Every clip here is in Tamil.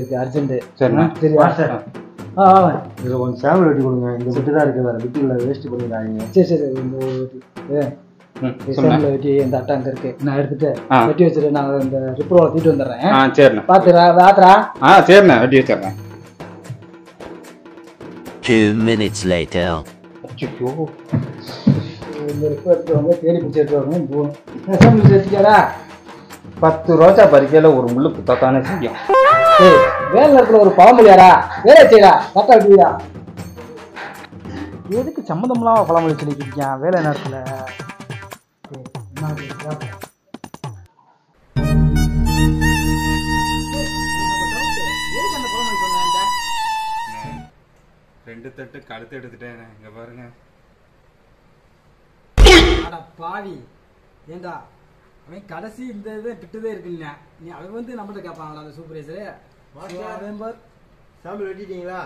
இருக்கு அர்ஜென்ட் சரிண்ணா. சரியா மாஸ்டர். ஆ ஆ இதில் கொஞ்சம் சேவல் வெட்டி கொடுங்க இந்த விட்டு தான் இருக்குது வேறு விட்டு இல்லை வேஸ்ட் பண்ணிடாதீங்க சரி சரி இந்த ஒரு ஏ, ம் இந்த சொல்லுண்ணா சேவலை வெட்டி இந்த அட்டை அங்கே இருக்கு நான் எடுத்துட்டு ஆ. வெட்டி வச்சுட்டு நான் இந்த ரிப்போர்ட் தீட்டு வந்துடுறேன் ஆ சரிண்ணா பாத்துரா ராத்திரா ஆ சரிண்ணா வெட்டி வச்சிடுறேன் Two minutes later. அச்சோ இந்த ரிப்போர்ட் எடுத்து வாங்க தேடி பிடிச்சி எடுத்து வரணும் போகணும் சேவல் வச்சுக்காடா பத்து ரோஜா பறிக்கையில் ஒரு முள்ளு குத்தாத்தானே செய்யும் ஏய் வேலை நேரத்தில் ஒரு பழமொழியாடா வேலை செய்யடா கரெக்டாக வெட்டிடா எதுக்கு சம்மந்தம்லாம் பழமொழி சொல்லிட்டு இருக்கியான் வேலை நேரத்தில் ரெண்டு தட்டு கழுத்து எடுத்துட்டேன் இங்க பாருங்க அட பாவி ஏண்டா அவன் கடைசி இந்த இதை விட்டுதே இருக்குல்ல நீ அவன் வந்து நம்மகிட்ட கேட்பாங்களா அந்த சூப்பர்வைசரு அவன் பார் சேவல் வெட்டிட்டீங்களா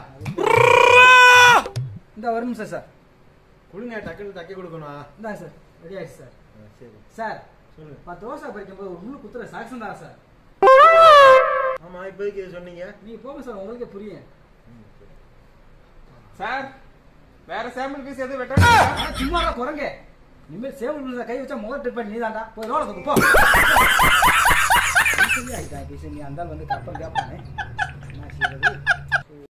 இந்த ஒரு நிமிஷம் சார் கொடுங்க டக்குன்னு தைக்க கொடுக்கணும் இந்தாங்க சார் ரெடி ஆயிடுச்சு சார் சரி சார் சொல்லுங்க பத்து தோசை பறிக்கும்போது ஒரு முள்ளு குத்துற சாக்சன் தான் சார் ஆமாம் இப்போதைக்கு இது சொன்னீங்க நீங்க போங்க சார் உங்களுக்கே புரியும் சார் வேற சாம்பிள் பீஸ் எதுவும் வெட்டணும் ஆனா சும்மா தான் குரங்க இனிமேல் சேவல் விழுந்த கை வச்சா முதல் ட்ரிப் பண்ணி நீதான்டா போய் ரோட தூக்கு போ சொல்லி ஆகிட்டா நீ அந்த ஆள் வந்து கப்பல் கேட்பானே என்ன செய்யறது